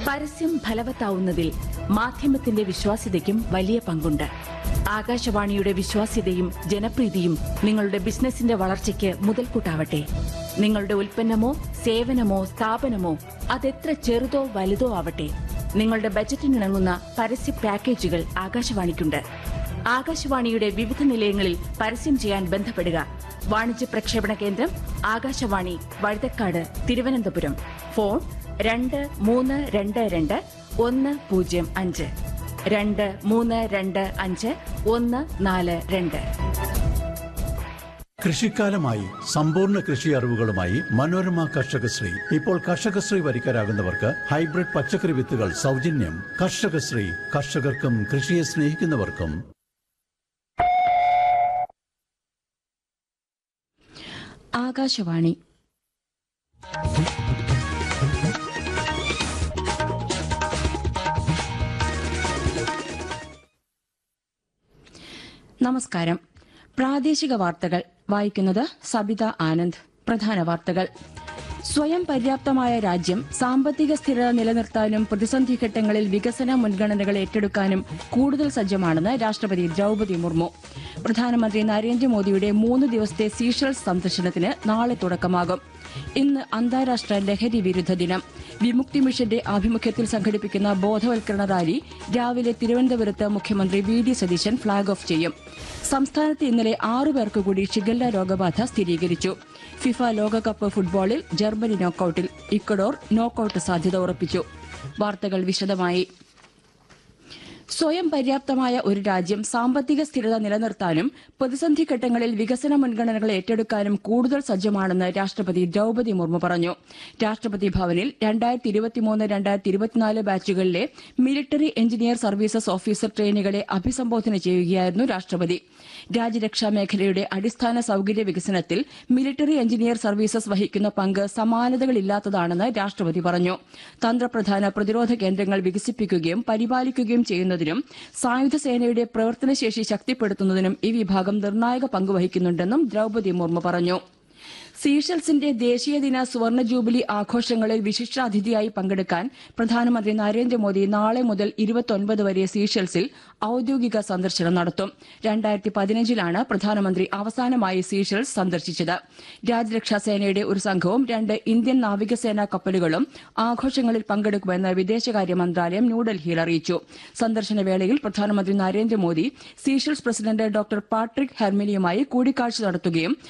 പരസ്യം ഫലവത്താവുന്നതിൽ മാധ്യമത്തിന്റെ വിശ്വാസ്യതയ്ക്കും വലിയ പങ്കുണ്ട് ആകാശവാണിയുടെ വിശ്വാസ്യതയും ജനപ്രീതിയും നിങ്ങളുടെ ബിസിനസിന്റെ വളർച്ചയ്ക്ക് മുതൽക്കൂട്ടാവട്ടെ നിങ്ങളുടെ ഉൽപ്പന്നമോ സേവനമോ സ്ഥാപനമോ അതെത്ര ചെറുതോ വലുതോ ആവട്ടെ നിങ്ങളുടെ ബജറ്റിനിണങ്ങുന്ന പരസ്യ പാക്കേജുകൾ ആകാശവാണിക്കുണ്ട് ആകാശവാണിയുടെ വിവിധ നിലയങ്ങളിൽ പരസ്യം ചെയ്യാൻ ബന്ധപ്പെടുക വാണിജ്യ പ്രക്ഷേപണ കേന്ദ്രം ആകാശവാണി വഴുതക്കാട് തിരുവനന്തപുരം ഫോൺ രണ്ട് മൂന്ന് രണ്ട് രണ്ട് ഒന്ന് പൂജ്യം അഞ്ച് രണ്ട് മൂന്ന് രണ്ട് അഞ്ച് ഒന്ന് നാല് രണ്ട് കൃഷിക്കാലമായി സമ്പൂർണ്ണ കൃഷി അറിവുകളുമായി മനോരമ കർഷകശ്രീ ഇപ്പോൾ കർഷകശ്രീ വരിക്കാരാകുന്നവർക്ക് ഹൈബ്രിഡ് പച്ചക്കറി വിത്തുകൾ സൗജന്യം കർഷകശ്രീ കർഷകർക്കും കൃഷിയെ സ്നേഹിക്കുന്നവർക്കും ആകാശവാണി നമസ്കാരം പ്രാദേശിക വാർത്തകൾ വായിക്കുന്നത് സബിത ആനന്ദ് പ്രധാന വാർത്തകൾ സ്വയം പര്യാപ്തമായ രാജ്യം സാമ്പത്തിക സ്ഥിരത നിലനിർത്താനും പ്രതിസന്ധി ഘട്ടങ്ങളിൽ വികസന മുൻഗണനകൾ ഏറ്റെടുക്കാനും കൂടുതൽ സജ്ജമാണെന്ന് രാഷ്ട്രപതി ദ്രൌപതി മുർമു പ്രധാനമന്ത്രി നരേന്ദ്രമോദിയുടെ മൂന്ന് ദിവസത്തെ സീഷൽസ് സന്ദർശനത്തിന് നാളെ തുടക്കമാകും ഇന്ന് അന്താരാഷ്ട്ര ലഹരി വിരുദ്ധ ദിനം വിമുക്തി മിഷന്റെ ആഭിമുഖ്യത്തിൽ സംഘടിപ്പിക്കുന്ന ബോധവൽക്കരണ റാലി രാവിലെ തിരുവനന്തപുരത്ത് മുഖ്യമന്ത്രി V D Satheesan flag off ചെയ്യും സംസ്ഥാനത്ത് ഇന്നലെ ആറു പേർക്ക് കൂടി ഷിഗല്ല രോഗബാധ സ്ഥിരീകരിച്ചു ഫിഫ ലോകകപ്പ് ഫുട്ബോളിൽ ജർമ്മനി നോക്കൌട്ടിൽ ഇക്വഡോർ നോക്കൌട്ട് സാധ്യത ഉറപ്പിച്ചു വാർത്തകൾ വിശദമായി സ്വയം പര്യാപ്തമായ ഒരു രാജ്യം സാമ്പത്തിക സ്ഥിരത നിലനിർത്താനും പ്രതിസന്ധി ഘട്ടങ്ങളിൽ വികസന മുൻഗണനകൾ ഏറ്റെടുക്കാനും കൂടുതൽ സജ്ജമാണെന്ന് രാഷ്ട്രപതി ദ്രൌപതി മുർമു പറഞ്ഞു രാഷ്ട്രപതി ഭവനിൽ രണ്ടായിരത്തി ഇരുപത്തിമൂന്ന് രണ്ടായിരത്തി ഇരുപത്തിനാല് ബാച്ചുകളിലെ മിലിറ്ററി എഞ്ചിനീയർ സർവീസസ് ഓഫീസർ ട്രെയിനികളെ അഭിസംബോധന ചെയ്യുകയായിരുന്നു രാഷ്ട്രപതി രാജ്യരക്ഷാ മേഖലയുടെ അടിസ്ഥാന സൌകര്യ വികസനത്തിൽ മിലിറ്ററി എഞ്ചിനീയർ സർവീസസ് വഹിക്കുന്ന പങ്ക് സമാനതകളില്ലാത്തതാണെന്ന് രാഷ്ട്രപതി പറഞ്ഞു തന്ത്രപ്രധാന പ്രതിരോധ കേന്ദ്രങ്ങൾ വികസിപ്പിക്കുകയും പരിപാലിക്കുകയും ചെയ്യുന്നതിനും സായുധ സേനയുടെ പ്രവർത്തനശേഷി ശക്തിപ്പെടുത്തുന്നതിനും ഈ വിഭാഗം നിർണായക പങ്ക് വഹിക്കുന്നുണ്ടെന്നും ദ്രൌപതി മുർമു പറഞ്ഞു സീഷൽസിന്റെ ദേശീയദിന സുവർണ ജൂബിലി ആഘോഷങ്ങളിൽ വിശിഷ്ടാതിഥിയായി പങ്കെടുക്കാൻ പ്രധാനമന്ത്രി നരേന്ദ്രമോദി നാളെ മുതൽ ഇരുപത്തൊൻപത് വരെ സീഷൽസിൽ ഔദ്യോഗിക സന്ദർശനം നടത്തും രണ്ടായിരത്തി പതിനഞ്ചിലാണ് പ്രധാനമന്ത്രി അവസാനമായി സീഷൽസ് സന്ദർശിച്ചത് രാജ്യരക്ഷാ സേനയുടെ ഒരു സംഘവും രണ്ട് ഇന്ത്യൻ നാവികസേനാ കപ്പലുകളും ആഘോഷങ്ങളിൽ പങ്കെടുക്കുമെന്ന് വിദേശകാര്യ മന്ത്രാലയം ന്യൂഡൽഹിയിൽ അറിയിച്ചു സന്ദർശന വേളയിൽ പ്രധാനമന്ത്രി Narendra Modi Seychelles president doctor Patrick ഹെർമിനിയുമായി കൂടിക്കാഴ്ച നടത്തുകയും